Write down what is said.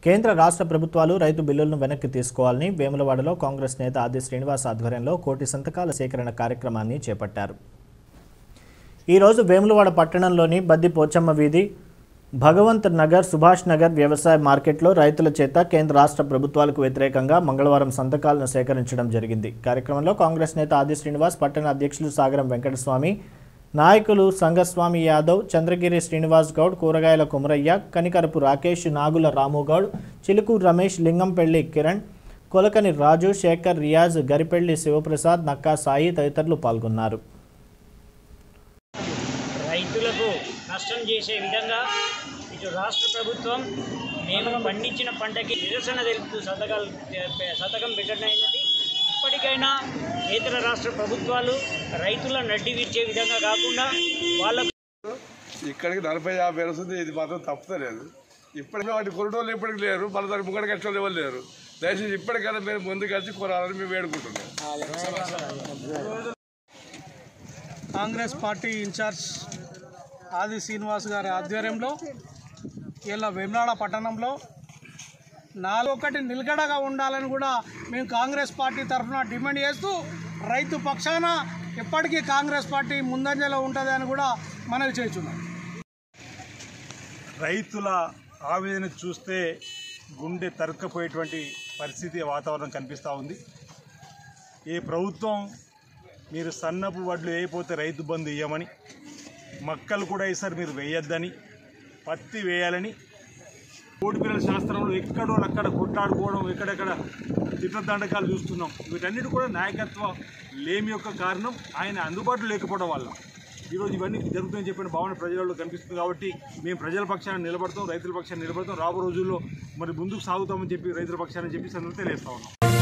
కేంద్ర రాష్ట్ర ప్రభుత్వాలు రైతు బిల్లులను వెనక్కి తీసుకోవాలని వేములవాడలో కాంగ్రెస్ నేత ఆది శ్రీనివాస్ ఆధ్వర్యంలో కోటి సంతకాల సేకరణ కార్యక్రమాన్ని చేపట్టారు ఈరోజు వేములవాడ పట్టణంలోని బద్ది పోచమ్మ వీధి భగవంత్ నగర్ సుభాష్ నగర్ వ్యవసాయ మార్కెట్లో రైతుల చేత కేంద్ర రాష్ట్ర ప్రభుత్వాలకు వ్యతిరేకంగా మంగళవారం సంతకాలను సేకరించడం జరిగింది కార్యక్రమంలో కాంగ్రెస్ నేత ఆది శ్రీనివాస్ పట్టణ అధ్యక్షులు సాగరం వెంకటస్వామి నాయకులు సంగస్వామి యాదవ్ చంద్రగిరి శ్రీనివాస్ గౌడ్ కూరగాయల కుమరయ్య కనికరపు రాకేష్ నాగుల రాముగౌడ్ చిలుకు రమేష్ లింగంపెల్లి కిరణ్ కొలకని రాజు శేఖర్ రియాజ్ గరిపెల్లి శివప్రసాద్ నక్కా సాయి తదితరులు పాల్గొన్నారు రైతులకు నష్టం చేసే విధంగా ఇటు రాష్ట్ర ప్రభుత్వం మేము పండించిన పంటకి నిరసన తెలుపుతూ సంతకాలు సంతకం పెట్టడం అయినది ఇప్పటికైనా కేంద్ర రాష్ట్ర ప్రభుత్వాలు రైతుల నడ్డి విచ్చే విధంగా కాకుండా వాళ్ళకు ఇక్కడికి నలభై యాభై వస్తుంది ఇది మాత్రం తప్పుతలేదు ఇప్పటికీ వాటి కొరటోళ్ళు ఇప్పటికి లేరు మన దానికి ముంగడ కట్టోళ్ళు ఎవరు లేరు దయచేసి ఇప్పటికైనా మేము ముందుకు వచ్చి కొనాలని మేము వేడుకుంటున్నాం కాంగ్రెస్ పార్టీ ఇన్ఛార్జ్ ఆది శ్రీనివాస్ గారి ఆధ్వర్యంలో ఇలా వెమ్లాడ పట్టణంలో నాలుగొకటి నిలకడగా ఉండాలని కూడా మేము కాంగ్రెస్ పార్టీ తరఫున డిమాండ్ చేస్తూ రైతు పక్షాన ఎప్పటికీ కాంగ్రెస్ పార్టీ ముందంజలో ఉంటుంది అని కూడా మనవి చేస్తున్నాం రైతుల ఆవేదన చూస్తే గుండె తరుక్కపోయేటువంటి పరిస్థితి వాతావరణం కనిపిస్తూ ఉంది ఈ ప్రభుత్వం మీరు సన్నపు వడ్లు వేయకపోతే రైతు బంధు ఇవ్వమని మక్కలు కూడా ఈసారి మీరు వేయొద్దని పత్తి వేయాలని కోడిపిల్లల శాస్త్రంలో ఎక్కడో అక్కడ కొట్లాడుకోవడం ఎక్కడెక్కడ చిత్రదండకాలు చూస్తున్నాం వీటన్నిటి కూడా నాయకత్వ లేమి యొక్క కారణం ఆయన అందుబాటులో లేకపోవడం వల్ల ఈరోజు ఇవన్నీ జరుగుతాయని చెప్పిన భావన ప్రజలలో కనిపిస్తుంది కాబట్టి మేము ప్రజల పక్షాన్ని నిలబడతాం రైతుల పక్షాన్ని నిలబడతాం రాబో రోజుల్లో మరి ముందుకు సాగుతామని చెప్పి రైతుల పక్షాన్ని చెప్పి సందర్భం తెలియజేస్తా ఉన్నాం